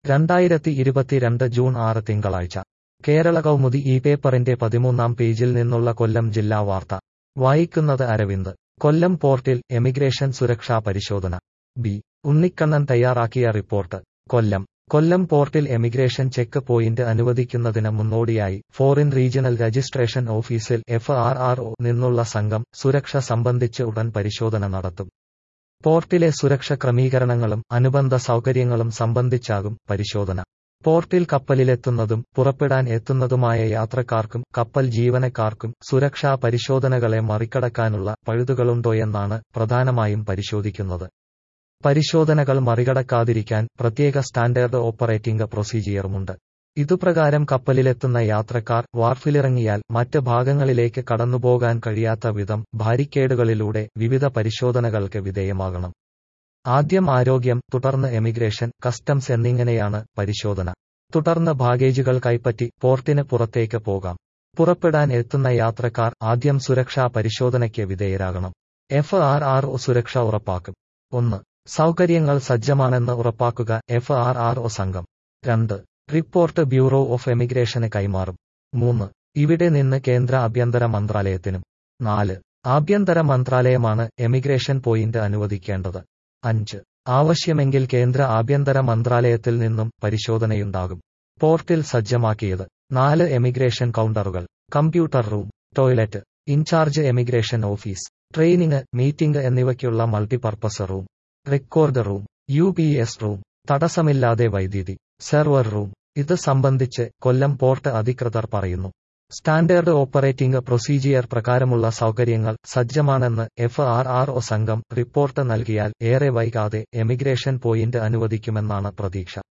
രണ്ടായിരത്തി ഇരുപത്തിരണ്ട് ജൂൺ ആറ് തിങ്കളാഴ്ച കേരള കൗമുദി ഈ പേപ്പറിന്റെ പതിമൂന്നാം പേജിൽ നിന്നുള്ള കൊല്ലം ജില്ലാ വാർത്ത വായിക്കുന്നത് അരവിന്ദ് കൊല്ലം പോർട്ടിൽ എമിഗ്രേഷൻ സുരക്ഷാ പരിശോധന ബി ഉണ്ണിക്കണ്ണൻ തയ്യാറാക്കിയ റിപ്പോർട്ട് കൊല്ലം കൊല്ലം പോർട്ടിൽ എമിഗ്രേഷൻ ചെക്ക് പോയിന്റ് അനുവദിക്കുന്നതിന് മുന്നോടിയായി ഫോറിൻ റീജിയണൽ രജിസ്ട്രേഷൻ ഓഫീസിൽ എഫ് ആർ ആർ ഒ നിന്നുള്ള സംഘം സുരക്ഷ സംബന്ധിച്ച് ഉടൻ പരിശോധന നടത്തും പോർട്ടിലെ സുരക്ഷ ക്രമീകരണങ്ങളും അനുബന്ധ സൗകര്യങ്ങളും സംബന്ധിച്ചാകും പരിശോധന പോർട്ടിൽ കപ്പലിലെത്തുന്നതും പുറപ്പെടാൻ എത്തുന്നതുമായ യാത്രക്കാർക്കും കപ്പൽ ജീവനക്കാർക്കും സുരക്ഷാ പരിശോധനകളെ മറികടക്കാനുള്ള പഴുതുകളുണ്ടോയെന്നാണ് പ്രധാനമായും പരിശോധിക്കുന്നത് പരിശോധനകൾ മറികടക്കാതിരിക്കാൻ പ്രത്യേക സ്റ്റാൻഡേർഡ് ഓപ്പറേറ്റിംഗ് പ്രൊസീജിയറുമുണ്ട് ഇതുപ്രകാരം കപ്പലിലെത്തുന്ന യാത്രക്കാർ വാർഫിലിറങ്ങിയാൽ മറ്റ് ഭാഗങ്ങളിലേക്ക് കടന്നുപോകാൻ കഴിയാത്ത വിധം ബാരിക്കേഡുകളിലൂടെ വിവിധ പരിശോധനകൾക്ക് വിധേയമാകണം ആദ്യം ആരോഗ്യം തുടർന്ന് എമിഗ്രേഷൻ കസ്റ്റംസ് എന്നിങ്ങനെയാണ് പരിശോധന തുടർന്ന് ബാഗേജുകൾ കൈപ്പറ്റി പോർട്ടിന് പുറത്തേക്ക് പോകാം പുറപ്പെടാൻ എത്തുന്ന യാത്രക്കാർ ആദ്യം സുരക്ഷാ പരിശോധനയ്ക്ക് വിധേയരാകണം എഫ് ആർ ആർ ഒ സുരക്ഷ ഉറപ്പാക്കും ഒന്ന് സൗകര്യങ്ങൾ സജ്ജമാണെന്ന് ഉറപ്പാക്കുക എഫ് ആർ ആർ ഒ സംഘം രണ്ട് റിപ്പോർട്ട് ബ്യൂറോ ഓഫ് എമിഗ്രേഷന് കൈമാറും മൂന്ന് ഇവിടെ നിന്ന് കേന്ദ്ര ആഭ്യന്തര മന്ത്രാലയത്തിനും നാല് ആഭ്യന്തര മന്ത്രാലയമാണ് എമിഗ്രേഷൻ പോയിന്റ് അനുവദിക്കേണ്ടത് അഞ്ച് ആവശ്യമെങ്കിൽ കേന്ദ്ര ആഭ്യന്തര മന്ത്രാലയത്തിൽ നിന്നും പരിശോധനയുണ്ടാകും പോർട്ടിൽ സജ്ജമാക്കിയത് നാല് എമിഗ്രേഷൻ കൗണ്ടറുകൾ computer room toilet in charge emigration office training meeting എന്നിവയ്ക്കുള്ള multipurpose room record room U P S room തടസ്സമില്ലാതെ വൈദ്യുതി സെർവർ റൂം ഇത് സംബന്ധിച്ച് കൊല്ലം പോർട്ട് അധികൃതർ പറയുന്നു സ്റ്റാൻഡേർഡ് ഓപ്പറേറ്റിംഗ് പ്രൊസീജിയർ പ്രകാരമുള്ള സൗകര്യങ്ങൾ സജ്ജമാണെന്ന് എഫ് ആർ ആർ ഒ സംഘം റിപ്പോർട്ട് നൽകിയാൽ ഏറെ വൈകാതെ എമിഗ്രേഷൻ പോയിന്റ് അനുവദിക്കുമെന്നാണ് പ്രതീക്ഷ